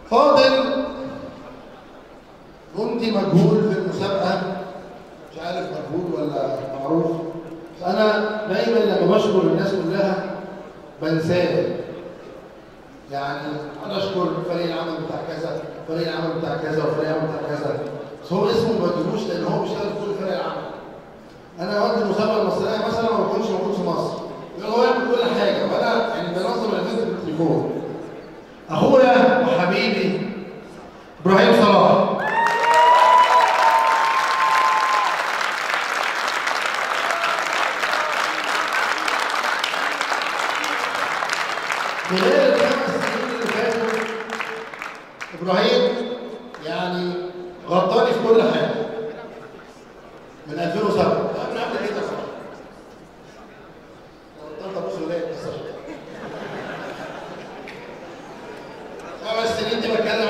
فاضل ممتي مجهول في المسابقة مش عارف مجهول ولا معروف فأنا دايما لما بشكر الناس كلها بنساه يعني أنا أشكر فريق العمل بتاع كذا فريق العمل بتاع كذا وفريق العمل بتاع كذا بس هو اسمه ما بدلوش لأن هو بيشتغل في كل فريق العمل أنا وقت المسابقة المصرية مثلا ما بكونش موجود في مصر يقول هو يعمل كل حاجة وأنا يعني بنظم الإيفنت بالتليفون أخويا وحبيبي إبراهيم صلاح خلال الخمس سنين اللي فاتوا ابراهيم يعني غطاني في كل حاجه من 2007 قبل قبل كده صح غطاني ابص ولايه بس خمس سنين دي بتكلم